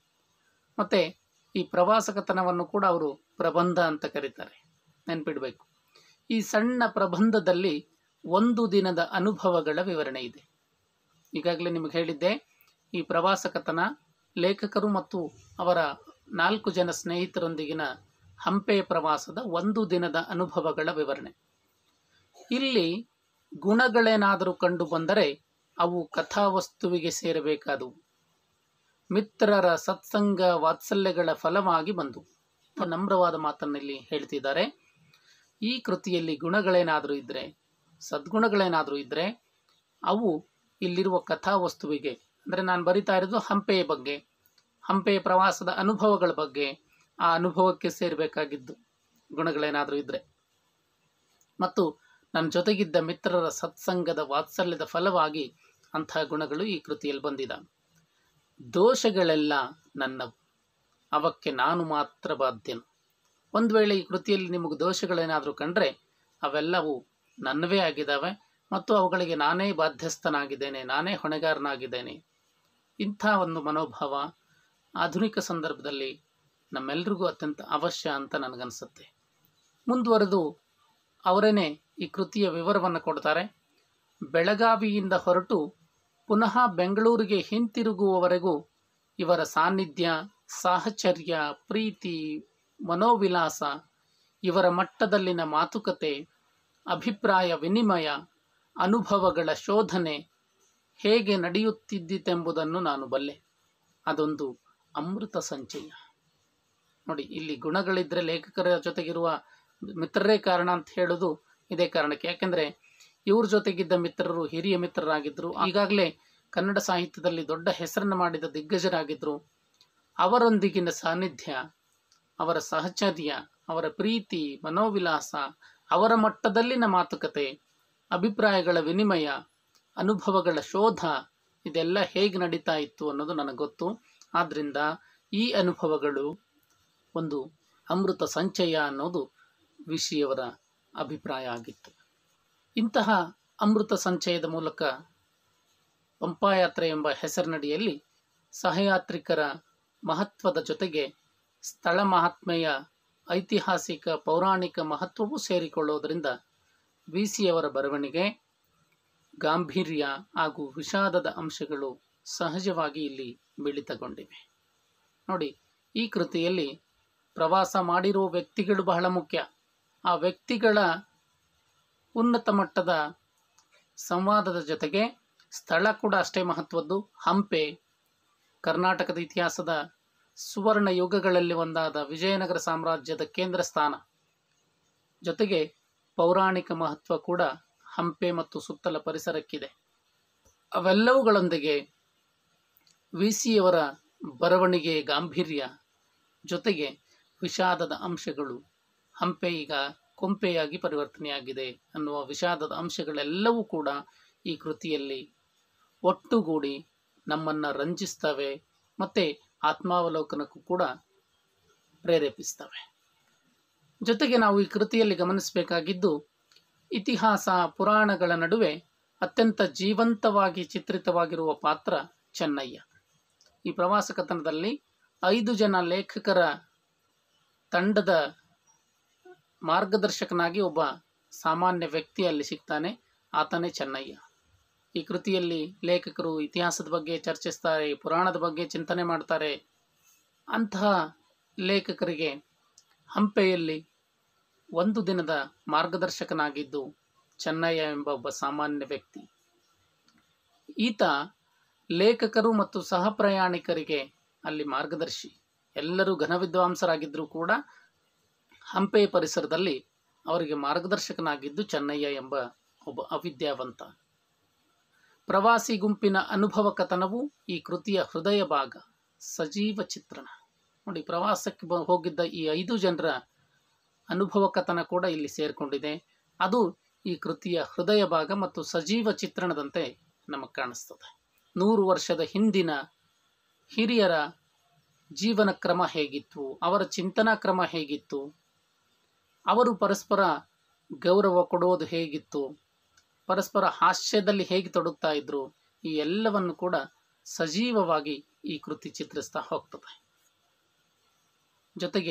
ಮತ್ತು ಈ ಪ್ರವಾಸ ಕಥನವನ್ನು ಕೂಡ ಅವರು ಪ್ರಬಂಧ ಅಂತ ಕರೀತಾರೆ ನೆನ್ಪಿಡಬೇಕು ಈ ಸಣ್ಣ ಪ್ರಬಂಧದಲ್ಲಿ ಒಂದು ದಿನದ ಅನುಭವಗಳ ವಿವರಣೆ ಇದೆ ಈಗಾಗಲೇ ನಿಮಗೆ ಹೇಳಿದ್ದೆ ಈ ಪ್ರವಾಸ ಕಥನ ಲೇಖಕರು ಮತ್ತು ಅವರ ನಾಲ್ಕು ಜನ ಸ್ನೇಹಿತರೊಂದಿಗಿನ ಹಂಪೆ ಪ್ರವಾಸದ ಒಂದು ದಿನದ ಅನುಭವಗಳ ವಿವರಣೆ ಇಲ್ಲಿ ಗುಣಗಳೇನಾದರೂ ಕಂಡು ಬಂದರೆ ಅವು ಕಥಾವಸ್ತುವಿಗೆ ಸೇರಬೇಕಾದವು ಮಿತ್ರರ ಸತ್ಸಂಗ ವಾತ್ಸಲ್ಯಗಳ ಫಲವಾಗಿ ಬಂದು ನಮ್ರವಾದ ಮಾತನ್ನಿಲ್ಲಿ ಹೇಳ್ತಿದ್ದಾರೆ ಈ ಕೃತಿಯಲ್ಲಿ ಗುಣಗಳೇನಾದರೂ ಇದ್ದರೆ ಸದ್ಗುಣಗಳೇನಾದರೂ ಇದ್ದರೆ ಅವು ಇಲ್ಲಿರುವ ಕಥಾವಸ್ತುವಿಗೆ ಅಂದರೆ ನಾನು ಬರಿತಾ ಇರೋದು ಹಂಪೆಯ ಬಗ್ಗೆ ಹಂಪೆಯ ಪ್ರವಾಸದ ಅನುಭವಗಳ ಬಗ್ಗೆ ಆ ಅನುಭವಕ್ಕೆ ಸೇರಬೇಕಾಗಿದ್ದು ಗುಣಗಳೇನಾದರೂ ಇದ್ದರೆ ಮತ್ತು ನನ್ನ ಜೊತೆಗಿದ್ದ ಮಿತ್ರರ ಸತ್ಸಂಗದ ವಾತ್ಸಲ್ಯದ ಫಲವಾಗಿ ಅಂತಹ ಗುಣಗಳು ಈ ಕೃತಿಯಲ್ಲಿ ಬಂದಿದ ದೋಷಗಳೆಲ್ಲ ನನ್ನವು ಅವಕ್ಕೆ ನಾನು ಮಾತ್ರ ಬಾಧ್ಯನು ಒಂದು ವೇಳೆ ಈ ಕೃತಿಯಲ್ಲಿ ನಿಮಗೆ ದೋಷಗಳೇನಾದರೂ ಕಂಡ್ರೆ ಅವೆಲ್ಲವೂ ನನ್ನವೇ ಆಗಿದ್ದಾವೆ ಮತ್ತು ಅವುಗಳಿಗೆ ನಾನೇ ಬಾಧ್ಯಸ್ಥನಾಗಿದ್ದೇನೆ ನಾನೇ ಹೊಣೆಗಾರನಾಗಿದ್ದೇನೆ ಇಂಥ ಒಂದು ಮನೋಭಾವ ಆಧುನಿಕ ಸಂದರ್ಭದಲ್ಲಿ ನಮ್ಮೆಲ್ರಿಗೂ ಅತ್ಯಂತ ಅವಶ್ಯ ಅಂತ ನನಗನ್ಸುತ್ತೆ ಮುಂದುವರೆದು ಅವರೇನೆ ಈ ಕೃತಿಯ ವಿವರವನ್ನು ಕೊಡ್ತಾರೆ ಬೆಳಗಾವಿಯಿಂದ ಹೊರಟು ಪುನಃ ಬೆಂಗಳೂರಿಗೆ ಹಿಂತಿರುಗುವವರೆಗೂ ಇವರ ಸಾನ್ನಿಧ್ಯ ಸಾಹಚರ್ಯ ಪ್ರೀತಿ ಮನೋವಿಲಾಸ ಇವರ ಮಟ್ಟದಲ್ಲಿನ ಮಾತುಕತೆ ಅಭಿಪ್ರಾಯ ವಿನಿಮಯ ಅನುಭವಗಳ ಶೋಧನೆ ಹೇಗೆ ನಡೆಯುತ್ತಿದ್ದಿತೆಂಬುದನ್ನು ನಾನು ಬಲ್ಲೆ ಅದೊಂದು ಅಮೃತ ಸಂಚಯ ನೋಡಿ ಇಲ್ಲಿ ಗುಣಗಳಿದ್ದರೆ ಲೇಖಕರ ಜೊತೆಗಿರುವ ಮಿತ್ರರೇ ಕಾರಣ ಅಂತ ಹೇಳೋದು ಇದೇ ಕಾರಣಕ್ಕೆ ಯಾಕೆಂದರೆ ಇವ್ರ ಜೊತೆಗಿದ್ದ ಮಿತ್ರರು ಹಿರಿಯ ಮಿತ್ರರಾಗಿದ್ದರು ಈಗಾಗಲೇ ಕನ್ನಡ ಸಾಹಿತ್ಯದಲ್ಲಿ ದೊಡ್ಡ ಹೆಸರನ್ನು ಮಾಡಿದ ದಿಗ್ಗಜರಾಗಿದ್ದರು ಅವರೊಂದಿಗಿನ ಸಾನ್ನಿಧ್ಯ ಅವರ ಸಹಚರ್ಯ ಅವರ ಪ್ರೀತಿ ಮನೋವಿಲಾಸ ಅವರ ಮಟ್ಟದಲ್ಲಿನ ಮಾತುಕತೆ ಅಭಿಪ್ರಾಯಗಳ ವಿನಿಮಯ ಅನುಭವಗಳ ಶೋಧ ಇದೆಲ್ಲ ಹೇಗೆ ನಡೀತಾ ಇತ್ತು ಅನ್ನೋದು ನನಗೆ ಗೊತ್ತು ಆದ್ದರಿಂದ ಈ ಅನುಭವಗಳು ಒಂದು ಅಮೃತ ಸಂಚಯ ಅನ್ನೋದು ವಿಷಿಯವರ ಅಭಿಪ್ರಾಯ ಆಗಿತ್ತು ಇಂತಹ ಅಮೃತ ಸಂಚಯದ ಮೂಲಕ ಪಂಪಾಯಾತ್ರೆ ಎಂಬ ಹೆಸರಿನಡಿಯಲ್ಲಿ ಸಹಯಾತ್ರಿಕರ ಮಹತ್ವದ ಜೊತೆಗೆ ಸ್ಥಳ ಮಹಾತ್ಮೆಯ ಐತಿಹಾಸಿಕ ಪೌರಾಣಿಕ ಮಹತ್ವವೂ ಸೇರಿಕೊಳ್ಳುವುದರಿಂದ ವಿ ಸಿಯವರ ಬರವಣಿಗೆ ಗಾಂಭೀರ್ಯ ಹಾಗೂ ವಿಷಾದದ ಅಂಶಗಳು ಸಹಜವಾಗಿ ಇಲ್ಲಿ ಮಿಳಿತಗೊಂಡಿವೆ ನೋಡಿ ಈ ಕೃತಿಯಲ್ಲಿ ಪ್ರವಾಸ ಮಾಡಿರುವ ವ್ಯಕ್ತಿಗಳು ಬಹಳ ಮುಖ್ಯ ಆ ವ್ಯಕ್ತಿಗಳ ಉನ್ನತ ಮಟ್ಟದ ಸಂವಾದದ ಜೊತೆಗೆ ಸ್ಥಳ ಕೂಡ ಅಷ್ಟೇ ಮಹತ್ವದ್ದು ಹಂಪೆ ಕರ್ನಾಟಕದ ಇತಿಹಾಸದ ಸುವರ್ಣ ಯುಗಗಳಲ್ಲಿ ಒಂದಾದ ವಿಜಯನಗರ ಸಾಮ್ರಾಜ್ಯದ ಕೇಂದ್ರ ಸ್ಥಾನ ಜೊತೆಗೆ ಪೌರಾಣಿಕ ಮಹತ್ವ ಕೂಡ ಹಂಪೆ ಮತ್ತು ಸುತ್ತಲ ಪರಿಸರಕ್ಕಿದೆ ಅವೆಲ್ಲವುಗಳೊಂದಿಗೆ ವಿ ಸಿಯವರ ಬರವಣಿಗೆ ಗಾಂಭೀರ್ಯ ಜೊತೆಗೆ ವಿಷಾದದ ಅಂಶಗಳು ಹಂಪೆ ಈಗ ಕೊಂಪೆಯಾಗಿ ಪರಿವರ್ತನೆಯಾಗಿದೆ ಅನ್ನುವ ವಿಷಾದದ ಅಂಶಗಳೆಲ್ಲವೂ ಕೂಡ ಈ ಕೃತಿಯಲ್ಲಿ ಒಟ್ಟುಗೂಡಿ ನಮ್ಮನ್ನು ರಂಜಿಸ್ತವೆ ಮತ್ತು ಆತ್ಮಾವಲೋಕನಕ್ಕೂ ಕೂಡ ಪ್ರೇರೇಪಿಸ್ತವೆ ಜೊತೆಗೆ ನಾವು ಈ ಕೃತಿಯಲ್ಲಿ ಗಮನಿಸಬೇಕಾಗಿದ್ದು ಇತಿಹಾಸ ಪುರಾಣಗಳ ನಡುವೆ ಅತ್ಯಂತ ಜೀವಂತವಾಗಿ ಚಿತ್ರಿತವಾಗಿರುವ ಪಾತ್ರ ಚೆನ್ನಯ್ಯ ಈ ಪ್ರವಾಸ ಕಥನದಲ್ಲಿ ಐದು ಜನ ಲೇಖಕರ ತಂಡದ ಮಾರ್ಗದರ್ಶಕನಾಗಿ ಒಬ್ಬ ಸಾಮಾನ್ಯ ವ್ಯಕ್ತಿ ಅಲ್ಲಿ ಸಿಗ್ತಾನೆ ಆತನೇ ಚೆನ್ನಯ್ಯ ಈ ಕೃತಿಯಲ್ಲಿ ಲೇಖಕರು ಇತಿಹಾಸದ ಬಗ್ಗೆ ಚರ್ಚಿಸ್ತಾರೆ ಪುರಾಣದ ಬಗ್ಗೆ ಚಿಂತನೆ ಮಾಡ್ತಾರೆ ಅಂತಹ ಲೇಖಕರಿಗೆ ಹಂಪೆಯಲ್ಲಿ ಒಂದು ದಿನದ ಮಾರ್ಗದರ್ಶಕನಾಗಿದ್ದು ಚೆನ್ನಯ್ಯ ಎಂಬ ಒಬ್ಬ ಸಾಮಾನ್ಯ ವ್ಯಕ್ತಿ ಈತ ಲೇಖಕರು ಮತ್ತು ಸಹ ಪ್ರಯಾಣಿಕರಿಗೆ ಅಲ್ಲಿ ಮಾರ್ಗದರ್ಶಿ ಎಲ್ಲರೂ ಘನವಿದ್ವಾಂಸರಾಗಿದ್ದರೂ ಕೂಡ ಹಂಪೆ ಪರಿಸರದಲ್ಲಿ ಅವರಿಗೆ ಮಾರ್ಗದರ್ಶಕನಾಗಿದ್ದು ಚೆನ್ನಯ್ಯ ಎಂಬ ಒಬ್ಬ ಅವಿದ್ಯಾವಂತ ಪ್ರವಾಸಿ ಗುಂಪಿನ ಅನುಭವ ಕಥನವು ಈ ಕೃತಿಯ ಹೃದಯ ಭಾಗ ಸಜೀವ ಚಿತ್ರಣ ನೋಡಿ ಪ್ರವಾಸಕ್ಕೆ ಬ- ಹೋಗಿದ್ದ ಈ ಐದು ಜನರ ಅನುಭವ ಕಥನ ಕೂಡ ಇಲ್ಲಿ ಸೇರಿಕೊಂಡಿದೆ ಅದು ಈ ಕೃತಿಯ ಹೃದಯ ಭಾಗ ಮತ್ತು ಸಜೀವ ಚಿತ್ರಣದಂತೆ ನಮಗೆ ಕಾಣಿಸ್ತದೆ ನೂರು ವರ್ಷದ ಹಿಂದಿನ ಹಿರಿಯರ ಜೀವನ ಕ್ರಮ ಹೇಗಿತ್ತು ಅವರ ಚಿಂತನಾ ಕ್ರಮ ಹೇಗಿತ್ತು ಅವರು ಪರಸ್ಪರ ಗೌರವ ಕೊಡೋದು ಹೇಗಿತ್ತು ಪರಸ್ಪರ ಹಾಸ್ಯದಲ್ಲಿ ಹೇಗೆ ತೊಡಗ್ತಾ ಇದ್ರು ಈ ಎಲ್ಲವನ್ನು ಕೂಡ ಸಜೀವವಾಗಿ ಈ ಕೃತಿ ಚಿತ್ರಿಸ್ತಾ ಹೋಗ್ತದೆ ಜೊತೆಗೆ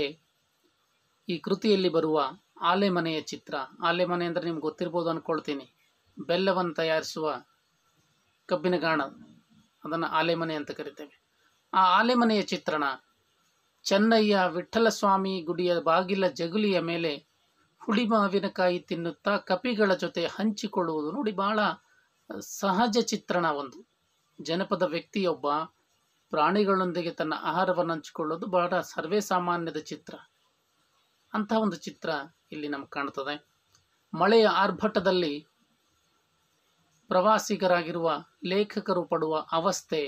ಈ ಕೃತಿಯಲ್ಲಿ ಬರುವ ಆಲೆಮನೆಯ ಚಿತ್ರ ಆಲೆಮನೆ ಅಂದರೆ ನಿಮ್ಗೆ ಗೊತ್ತಿರ್ಬೋದು ಅಂದ್ಕೊಳ್ತೀನಿ ಬೆಲ್ಲವನ್ನು ತಯಾರಿಸುವ ಕಬ್ಬಿನ ಗಾಣ ಅದನ್ನು ಆಲೆಮನೆ ಅಂತ ಕರಿತೇವೆ ಆ ಆಲೆಮನೆಯ ಚಿತ್ರಣ ಚೆನ್ನಯ್ಯ ವಿಠ್ಠಲ ಸ್ವಾಮಿ ಗುಡಿಯ ಬಾಗಿಲ ಜಗುಲಿಯ ಮೇಲೆ ಹುಳಿ ಮಾವಿನಕಾಯಿ ತಿನ್ನುತ್ತಾ ಕಪಿಗಳ ಜೊತೆ ಹಂಚಿಕೊಳ್ಳುವುದು ನೋಡಿ ಬಹಳ ಸಹಜ ಚಿತ್ರಣ ಒಂದು ಜನಪದ ವ್ಯಕ್ತಿಯೊಬ್ಬ ಪ್ರಾಣಿಗಳೊಂದಿಗೆ ತನ್ನ ಆಹಾರವನ್ನು ಹಂಚಿಕೊಳ್ಳೋದು ಬಹಳ ಸರ್ವೇ ಸಾಮಾನ್ಯದ ಚಿತ್ರ ಅಂತಹ ಒಂದು ಚಿತ್ರ ಇಲ್ಲಿ ನಮ್ಗೆ ಕಾಣ್ತದೆ ಮಳೆಯ ಆರ್ಭಟದಲ್ಲಿ ಪ್ರವಾಸಿಗರಾಗಿರುವ ಲೇಖಕರು ಪಡುವ ಅವಸ್ಥೆ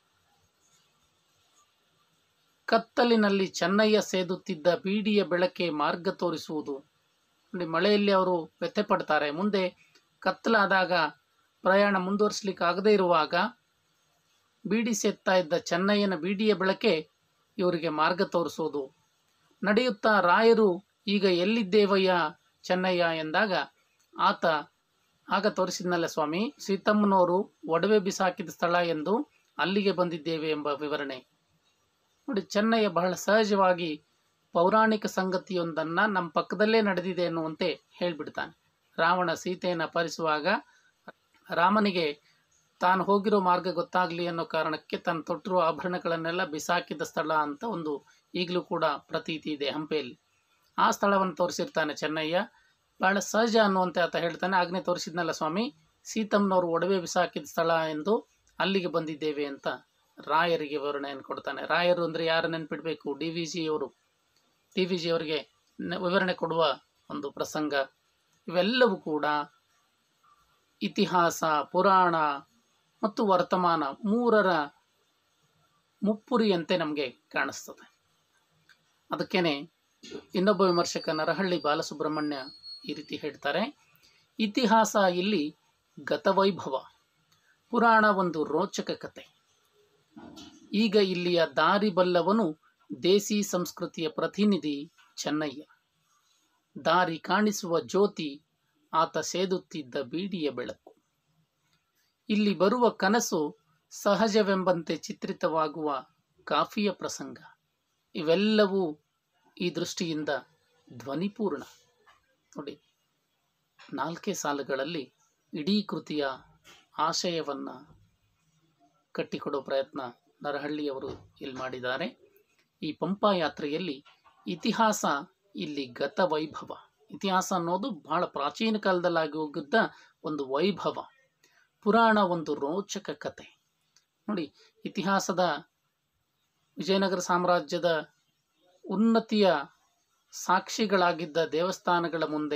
ಕತ್ತಲಿನಲ್ಲಿ ಚೆನ್ನಯ್ಯ ಸೇದುತ್ತಿದ್ದ ಬೀಡಿಯ ಬೆಳಕೆ ಮಾರ್ಗ ತೋರಿಸುವುದು ನೋಡಿ ಮಳೆಯಲ್ಲಿ ಅವರು ವ್ಯಥೆ ಪಡ್ತಾರೆ ಮುಂದೆ ಕತ್ತಲಾದಾಗ ಪ್ರಯಾಣ ಮುಂದುವರಿಸಲಿಕ್ಕೆ ಆಗದೇ ಇರುವಾಗ ಬೀಡಿ ಸೇತ್ತಾ ಇದ್ದ ಚೆನ್ನಯ್ಯನ ಬೀಡಿಯ ಬೆಳಕೆ ಇವರಿಗೆ ಮಾರ್ಗ ತೋರಿಸೋದು ನಡೆಯುತ್ತಾ ರಾಯರು ಈಗ ಎಲ್ಲಿದ್ದೇವಯ್ಯ ಚೆನ್ನಯ್ಯ ಎಂದಾಗ ಆತ ಆಗ ತೋರಿಸಿದ್ನಲ್ಲ ಸ್ವಾಮಿ ಸೀತಮ್ಮನವರು ಒಡವೆ ಬಿಸಾಕಿದ ಸ್ಥಳ ಎಂದು ಅಲ್ಲಿಗೆ ಬಂದಿದ್ದೇವೆ ಎಂಬ ವಿವರಣೆ ನೋಡಿ ಚೆನ್ನಯ್ಯ ಬಹಳ ಸಹಜವಾಗಿ ಪೌರಾಣಿಕ ಸಂಗತಿಯೊಂದನ್ನ ನಮ್ಮ ಪಕ್ಕದಲ್ಲೇ ನಡೆದಿದೆ ಎನ್ನುವಂತೆ ಹೇಳ್ಬಿಡ್ತಾನೆ ರಾವಣ ಸೀತೆಯನ್ನು ಅಪಹರಿಸುವಾಗ ರಾಮನಿಗೆ ತಾನು ಹೋಗಿರೋ ಮಾರ್ಗ ಗೊತ್ತಾಗ್ಲಿ ಅನ್ನೋ ಕಾರಣಕ್ಕೆ ತಾನು ತೊಟ್ಟಿರೋ ಆಭರಣಗಳನ್ನೆಲ್ಲ ಬಿಸಾಕಿದ ಸ್ಥಳ ಅಂತ ಒಂದು ಈಗಲೂ ಕೂಡ ಪ್ರತೀತಿ ಇದೆ ಹಂಪೆಯಲ್ಲಿ ಆ ಸ್ಥಳವನ್ನು ತೋರಿಸಿರ್ತಾನೆ ಚೆನ್ನಯ್ಯ ಬಹಳ ಸಹಜ ಅನ್ನುವಂತೆ ಆತ ಹೇಳ್ತಾನೆ ಆಗ್ನೇ ತೋರಿಸಿದ್ನಲ್ಲ ಸ್ವಾಮಿ ಸೀತಮ್ಮನವರು ಒಡವೆ ಬಿಸಾಕಿದ ಸ್ಥಳ ಎಂದು ಅಲ್ಲಿಗೆ ಬಂದಿದ್ದೇವೆ ಅಂತ ರಾಯರಿಗೆ ವಿವರಣೆಯನ್ನು ಕೊಡ್ತಾನೆ ರಾಯರು ಅಂದರೆ ಯಾರು ನೆನ್ಪಿಡಬೇಕು ಡಿ ವಿ ಜಿಯವರು ಡಿ ವಿ ಜಿಯವರಿಗೆ ವಿವರಣೆ ಕೊಡುವ ಒಂದು ಪ್ರಸಂಗ ಇವೆಲ್ಲವೂ ಕೂಡ ಇತಿಹಾಸ ಪುರಾಣ ಮತ್ತು ವರ್ತಮಾನ ಮೂರರ ಮುಪ್ಪುರಿಯಂತೆ ನಮಗೆ ಕಾಣಿಸ್ತದೆ ಅದಕ್ಕೇನೆ ಇನ್ನೊಬ್ಬ ವಿಮರ್ಶಕ ನರಹಳ್ಳಿ ಬಾಲಸುಬ್ರಹ್ಮಣ್ಯ ಈ ರೀತಿ ಹೇಳ್ತಾರೆ ಇತಿಹಾಸ ಇಲ್ಲಿ ಗತವೈಭವ ಪುರಾಣ ಒಂದು ರೋಚಕ ಕತೆ ಈಗ ಇಲ್ಲಿಯ ದಾರಿ ಬಲ್ಲವನು ದೇಸಿ ಸಂಸ್ಕೃತಿಯ ಪ್ರತಿನಿಧಿ ಚೆನ್ನಯ್ಯ ದಾರಿ ಕಾಣಿಸುವ ಜ್ಯೋತಿ ಆತ ಸೇದುತ್ತಿದ್ದ ಬೀಡಿಯ ಬೆಳಕು ಇಲ್ಲಿ ಬರುವ ಕನಸು ಸಹಜವೆಂಬಂತೆ ಚಿತ್ರಿತವಾಗುವ ಕಾಫಿಯ ಪ್ರಸಂಗ ಇವೆಲ್ಲವೂ ಈ ದೃಷ್ಟಿಯಿಂದ ಧ್ವನಿಪೂರ್ಣ ನೋಡಿ ನಾಲ್ಕೇ ಸಾಲುಗಳಲ್ಲಿ ಇಡೀ ಕೃತಿಯ ಆಶಯವನ್ನು ಕಟ್ಟಿಕೊಡೋ ಪ್ರಯತ್ನ ನರಹಳ್ಳಿಯವರು ಇಲ್ಲಿ ಮಾಡಿದ್ದಾರೆ ಈ ಪಂಪಾ ಯಾತ್ರೆಯಲ್ಲಿ ಇತಿಹಾಸ ಇಲ್ಲಿ ಗತ ವೈಭವ ಇತಿಹಾಸ ಅನ್ನೋದು ಬಹಳ ಪ್ರಾಚೀನ ಕಾಲದಲ್ಲಾಗಿ ಹೋಗಿದ್ದ ಒಂದು ವೈಭವ ಪುರಾಣ ಒಂದು ರೋಚಕ ಕತೆ ನೋಡಿ ಇತಿಹಾಸದ ವಿಜಯನಗರ ಸಾಮ್ರಾಜ್ಯದ ಉನ್ನತಿಯ ಸಾಕ್ಷಿಗಳಾಗಿದ್ದ ದೇವಸ್ಥಾನಗಳ ಮುಂದೆ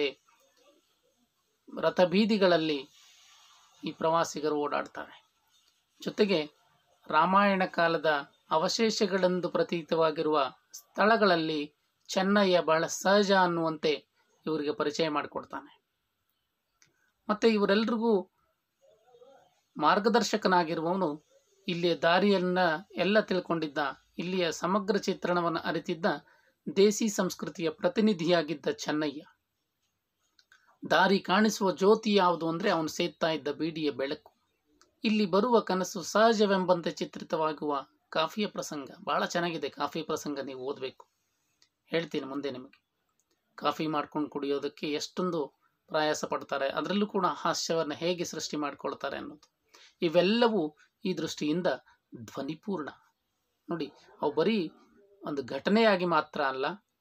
ರಥಬೀದಿಗಳಲ್ಲಿ ಈ ಪ್ರವಾಸಿಗರು ಓಡಾಡ್ತಾರೆ ಜೊತೆಗೆ ರಾಮಾಯಣ ಕಾಲದ ಅವಶೇಷಗಳೆಂದು ಪ್ರತೀತವಾಗಿರುವ ಸ್ಥಳಗಳಲ್ಲಿ ಚೆನ್ನಯ್ಯ ಬಹಳ ಸಹಜ ಅನ್ನುವಂತೆ ಇವರಿಗೆ ಪರಿಚಯ ಮಾಡಿಕೊಡ್ತಾನೆ ಮತ್ತು ಇವರೆಲ್ಲರಿಗೂ ಮಾರ್ಗದರ್ಶಕನಾಗಿರುವವನು ಇಲ್ಲಿಯ ದಾರಿಯನ್ನ ಎಲ್ಲ ತಿಳ್ಕೊಂಡಿದ್ದ ಇಲ್ಲಿಯ ಸಮಗ್ರ ಚಿತ್ರಣವನ್ನು ಅರಿತಿದ್ದ ದೇಸಿ ಸಂಸ್ಕೃತಿಯ ಪ್ರತಿನಿಧಿಯಾಗಿದ್ದ ಚೆನ್ನಯ್ಯ ದಾರಿ ಕಾಣಿಸುವ ಜ್ಯೋತಿ ಯಾವುದು ಅಂದರೆ ಅವನು ಸೇತ್ತಾ ಇದ್ದ ಬೀಡಿಯ ಬೆಳಕು ಇಲ್ಲಿ ಬರುವ ಕನಸು ಸಹಜವೆಂಬಂತೆ ಚಿತ್ರಿತವಾಗುವ ಕಾಫಿಯ ಪ್ರಸಂಗ ಬಹಳ ಚೆನ್ನಾಗಿದೆ ಕಾಫಿ ಪ್ರಸಂಗ ನೀವು ಓದಬೇಕು ಹೇಳ್ತೀನಿ ಮುಂದೆ ನಿಮಗೆ ಕಾಫಿ ಮಾಡ್ಕೊಂಡು ಕುಡಿಯೋದಕ್ಕೆ ಎಷ್ಟೊಂದು ಪ್ರಯಾಸ ಪಡ್ತಾರೆ ಅದರಲ್ಲೂ ಕೂಡ ಹಾಸ್ಯವನ್ನು ಹೇಗೆ ಸೃಷ್ಟಿ ಮಾಡಿಕೊಳ್ತಾರೆ ಅನ್ನೋದು ಇವೆಲ್ಲವೂ ಈ ದೃಷ್ಟಿಯಿಂದ ಧ್ವನಿಪೂರ್ಣ ನೋಡಿ ಅವು ಬರೀ ಒಂದು ಘಟನೆಯಾಗಿ ಮಾತ್ರ ಅಲ್ಲ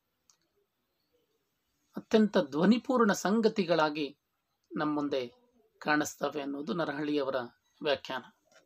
ಅತ್ಯಂತ ಧ್ವನಿಪೂರ್ಣ ಸಂಗತಿಗಳಾಗಿ ನಮ್ಮ ಮುಂದೆ ಕಾಣಿಸ್ತವೆ ಅನ್ನೋದು ನರಹಳ್ಳಿಯವರ ವ್ಯಾಖ್ಯಾನ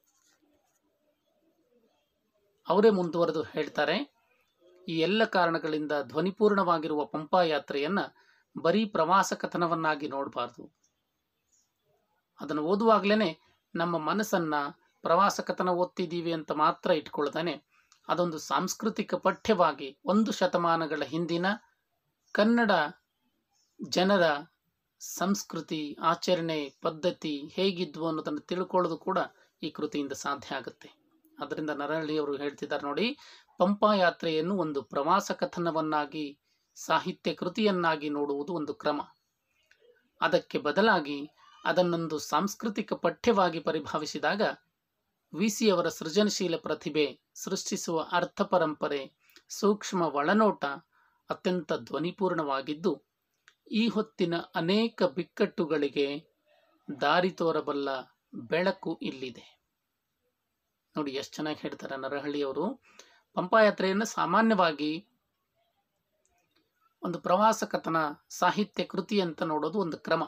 ಅವರೇ ಮುಂದುವರೆದು ಹೇಳ್ತಾರೆ ಈ ಎಲ್ಲ ಕಾರಣಗಳಿಂದ ಧ್ವನಿಪೂರ್ಣವಾಗಿರುವ ಪಂಪಾ ಯಾತ್ರೆಯನ್ನ ಬರೀ ಪ್ರವಾಸ ಕಥನವನ್ನಾಗಿ ನೋಡಬಾರ್ದು ಅದನ್ನು ಓದುವಾಗಲೇ ನಮ್ಮ ಮನಸ್ಸನ್ನ ಪ್ರವಾಸ ಕಥನ ಓದ್ತಿದ್ದೀವಿ ಅಂತ ಮಾತ್ರ ಇಟ್ಕೊಳ್ತಾನೆ ಅದೊಂದು ಸಾಂಸ್ಕೃತಿಕ ಪಠ್ಯವಾಗಿ ಒಂದು ಶತಮಾನಗಳ ಹಿಂದಿನ ಕನ್ನಡ ಜನರ ಸಂಸ್ಕೃತಿ ಆಚರಣೆ ಪದ್ಧತಿ ಹೇಗಿದ್ವು ಅನ್ನೋದನ್ನು ತಿಳ್ಕೊಳ್ಳೋದು ಕೂಡ ಈ ಕೃತಿಯಿಂದ ಸಾಧ್ಯ ಆಗುತ್ತೆ ಅದರಿಂದ ನರಹಳ್ಳಿಯವರು ಹೇಳ್ತಿದ್ದಾರೆ ನೋಡಿ ಪಂಪಾ ಯಾತ್ರೆಯನ್ನು ಒಂದು ಪ್ರವಾಸ ಕಥನವನ್ನಾಗಿ ಸಾಹಿತ್ಯ ಕೃತಿಯನ್ನಾಗಿ ನೋಡುವುದು ಒಂದು ಕ್ರಮ ಅದಕ್ಕೆ ಬದಲಾಗಿ ಅದನ್ನೊಂದು ಸಾಂಸ್ಕೃತಿಕ ಪಠ್ಯವಾಗಿ ಪರಿಭಾವಿಸಿದಾಗ ವಿಸಿಯವರ ಸೃಜನಶೀಲ ಪ್ರತಿಭೆ ಸೃಷ್ಟಿಸುವ ಅರ್ಥ ಪರಂಪರೆ ಸೂಕ್ಷ್ಮ ಒಳನೋಟ ಅತ್ಯಂತ ಧ್ವನಿಪೂರ್ಣವಾಗಿದ್ದು ಈ ಹೊತ್ತಿನ ಅನೇಕ ಬಿಕ್ಕಟ್ಟುಗಳಿಗೆ ದಾರಿ ತೋರಬಲ್ಲ ಬೆಳಕು ಇಲ್ಲಿದೆ ನೋಡಿ ಎಷ್ಟು ಚೆನ್ನಾಗಿ ಹೇಳ್ತಾರೆ ನರಹಳ್ಳಿಯವರು ಪಂಪಾಯಾತ್ರೆಯನ್ನು ಸಾಮಾನ್ಯವಾಗಿ ಒಂದು ಪ್ರವಾಸ ಕಥನ ಸಾಹಿತ್ಯ ಕೃತಿ ಅಂತ ನೋಡೋದು ಒಂದು ಕ್ರಮ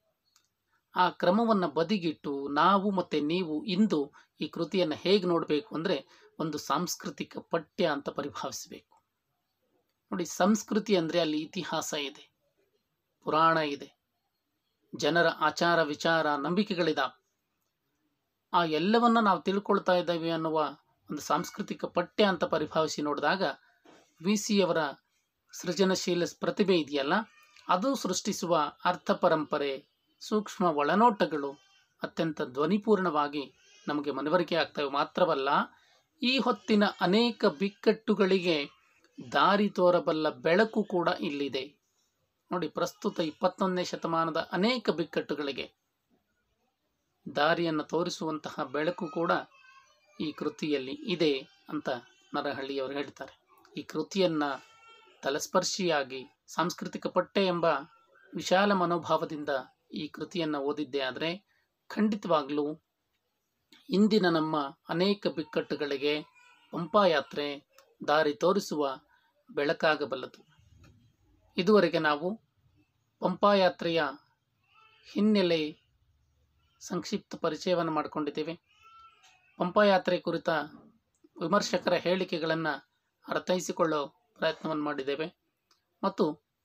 ಆ ಕ್ರಮವನ್ನು ಬದಿಗಿಟ್ಟು ನಾವು ಮತ್ತೆ ನೀವು ಇಂದು ಈ ಕೃತಿಯನ್ನು ಹೇಗೆ ನೋಡಬೇಕು ಅಂದರೆ ಒಂದು ಸಾಂಸ್ಕೃತಿಕ ಪಠ್ಯ ಅಂತ ಪರಿಭಾವಿಸಬೇಕು ನೋಡಿ ಸಂಸ್ಕೃತಿ ಅಂದರೆ ಅಲ್ಲಿ ಇತಿಹಾಸ ಇದೆ ಪುರಾಣ ಇದೆ ಜನರ ಆಚಾರ ವಿಚಾರ ನಂಬಿಕೆಗಳಿದಾವೆ ಆ ಎಲ್ಲವನ್ನ ನಾವು ತಿಳ್ಕೊಳ್ತಾ ಇದ್ದೇವೆ ಅನ್ನುವ ಒಂದು ಸಾಂಸ್ಕೃತಿಕ ಪಠ್ಯ ಅಂತ ಪರಿಭಾವಿಸಿ ನೋಡಿದಾಗ ವಿ ಸಿಯವರ ಸೃಜನಶೀಲ ಪ್ರತಿಭೆ ಇದೆಯಲ್ಲ ಅದು ಸೃಷ್ಟಿಸುವ ಅರ್ಥ ಪರಂಪರೆ ಸೂಕ್ಷ್ಮ ಒಳನೋಟಗಳು ಅತ್ಯಂತ ಧ್ವನಿಪೂರ್ಣವಾಗಿ ನಮಗೆ ಮನವರಿಕೆ ಆಗ್ತವೆ ಮಾತ್ರವಲ್ಲ ಈ ಹೊತ್ತಿನ ಅನೇಕ ಬಿಕ್ಕಟ್ಟುಗಳಿಗೆ ದಾರಿ ತೋರಬಲ್ಲ ಬೆಳಕು ಕೂಡ ಇಲ್ಲಿದೆ ನೋಡಿ ಪ್ರಸ್ತುತ ಇಪ್ಪತ್ತೊಂದನೇ ಶತಮಾನದ ಅನೇಕ ಬಿಕ್ಕಟ್ಟುಗಳಿಗೆ ದಾರಿಯನ್ನು ತೋರಿಸುವಂತಹ ಬೆಳಕು ಕೂಡ ಈ ಕೃತಿಯಲ್ಲಿ ಇದೆ ಅಂತ ನರಹಳ್ಳಿಯವರು ಹೇಳ್ತಾರೆ ಈ ಕೃತಿಯನ್ನ ತಲಸ್ಪರ್ಶಿಯಾಗಿ ಸಾಂಸ್ಕೃತಿಕ ಪಠ್ಯ ಎಂಬ ವಿಶಾಲ ಮನೋಭಾವದಿಂದ ಈ ಕೃತಿಯನ್ನು ಓದಿದ್ದೆ ಆದರೆ ಖಂಡಿತವಾಗಲೂ ಇಂದಿನ ನಮ್ಮ ಅನೇಕ ಬಿಕ್ಕಟ್ಟುಗಳಿಗೆ ಪಂಪಾಯಾತ್ರೆ ದಾರಿ ತೋರಿಸುವ ಬೆಳಕಾಗಬಲ್ಲದು ಇದುವರೆಗೆ ನಾವು ಪಂಪಾಯಾತ್ರೆಯ ಹಿನ್ನೆಲೆ ಸಂಕ್ಷಿಪ್ತ ಪರಿಚಯವನ್ನು ಮಾಡಿಕೊಂಡಿದ್ದೇವೆ ಪಂಪಾಯಾತ್ರೆ ಕುರಿತ ವಿಮರ್ಶಕರ ಹೇಳಿಕೆಗಳನ್ನು ಅರ್ಥೈಸಿಕೊಳ್ಳೋ ಪ್ರಯತ್ನವನ್ನು ಮಾಡಿದ್ದೇವೆ ಮತ್ತು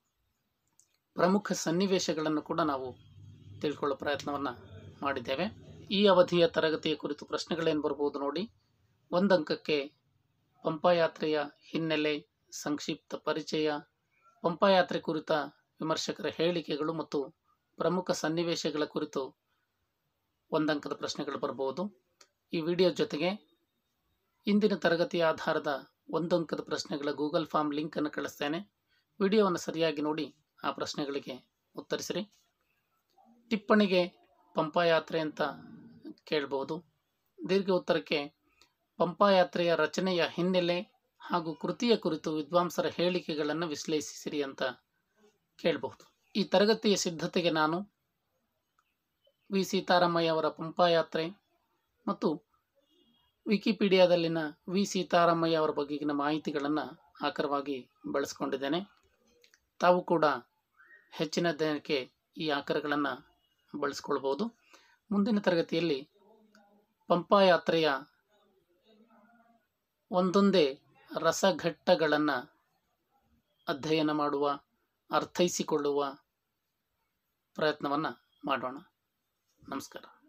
ಪ್ರಮುಖ ಸನ್ನಿವೇಶಗಳನ್ನು ಕೂಡ ನಾವು ತಿಳ್ಕೊಳ್ಳೋ ಪ್ರಯತ್ನವನ್ನು ಮಾಡಿದ್ದೇವೆ ಈ ಅವಧಿಯ ತರಗತಿಯ ಕುರಿತು ಪ್ರಶ್ನೆಗಳೇನು ಬರ್ಬೋದು ನೋಡಿ ಒಂದು ಅಂಕಕ್ಕೆ ಪಂಪಾಯಾತ್ರೆಯ ಹಿನ್ನೆಲೆ ಸಂಕ್ಷಿಪ್ತ ಪರಿಚಯ ಪಂಪಾಯಾತ್ರೆ ಕುರಿತ ವಿಮರ್ಶಕರ ಹೇಳಿಕೆಗಳು ಮತ್ತು ಪ್ರಮುಖ ಸನ್ನಿವೇಶಗಳ ಕುರಿತು ಒಂದಂಕದ ಪ್ರಶ್ನೆಗಳು ಬರಬಹುದು ಈ ವಿಡಿಯೋ ಜೊತೆಗೆ ಇಂದಿನ ತರಗತಿಯ ಆಧಾರದ ಒಂದು ಅಂಕದ ಪ್ರಶ್ನೆಗಳ ಗೂಗಲ್ ಫಾರ್ಮ್ ಲಿಂಕನ್ನು ಕಳಿಸ್ತೇನೆ ವಿಡಿಯೋವನ್ನು ಸರಿಯಾಗಿ ನೋಡಿ ಆ ಪ್ರಶ್ನೆಗಳಿಗೆ ಉತ್ತರಿಸಿರಿ ಟಿಪ್ಪಣಿಗೆ ಪಂಪಾಯಾತ್ರೆ ಅಂತ ಕೇಳ್ಬೋದು ದೀರ್ಘ ಉತ್ತರಕ್ಕೆ ಪಂಪಾಯಾತ್ರೆಯ ರಚನೆಯ ಹಿನ್ನೆಲೆ ಹಾಗೂ ಕೃತಿಯ ಕುರಿತು ವಿದ್ವಾಂಸರ ಹೇಳಿಕೆಗಳನ್ನು ವಿಶ್ಲೇಷಿಸಿರಿ ಅಂತ ಕೇಳಬಹುದು ಈ ತರಗತಿಯ ಸಿದ್ಧತೆಗೆ ನಾನು ವಿ ಸೀತಾರಾಮಯ್ಯ ಅವರ ಪಂಪಾಯಾತ್ರೆ ಮತ್ತು ವಿಕಿಪೀಡಿಯಾದಲ್ಲಿನ ವಿ ಸೀತಾರಾಮಯ್ಯ ಅವರ ಬಗೆಗಿನ ಮಾಹಿತಿಗಳನ್ನು ಆಕರವಾಗಿ ಬಳಸ್ಕೊಂಡಿದ್ದೇನೆ ತಾವು ಕೂಡ ಹೆಚ್ಚಿನ ಅಧ್ಯಯನಕ್ಕೆ ಈ ಆಕರಗಳನ್ನು ಬಳಸ್ಕೊಳ್ಬೋದು ಮುಂದಿನ ತರಗತಿಯಲ್ಲಿ ಪಂಪಾಯಾತ್ರೆಯ ಒಂದೊಂದೇ ರಸಘಟ್ಟಗಳನ್ನು ಅಧ್ಯಯನ ಮಾಡುವ ಅರ್ಥೈಸಿಕೊಳ್ಳುವ ಪ್ರಯತ್ನವನ್ನು ಮಾಡೋಣ ನಮಸ್ಕಾರ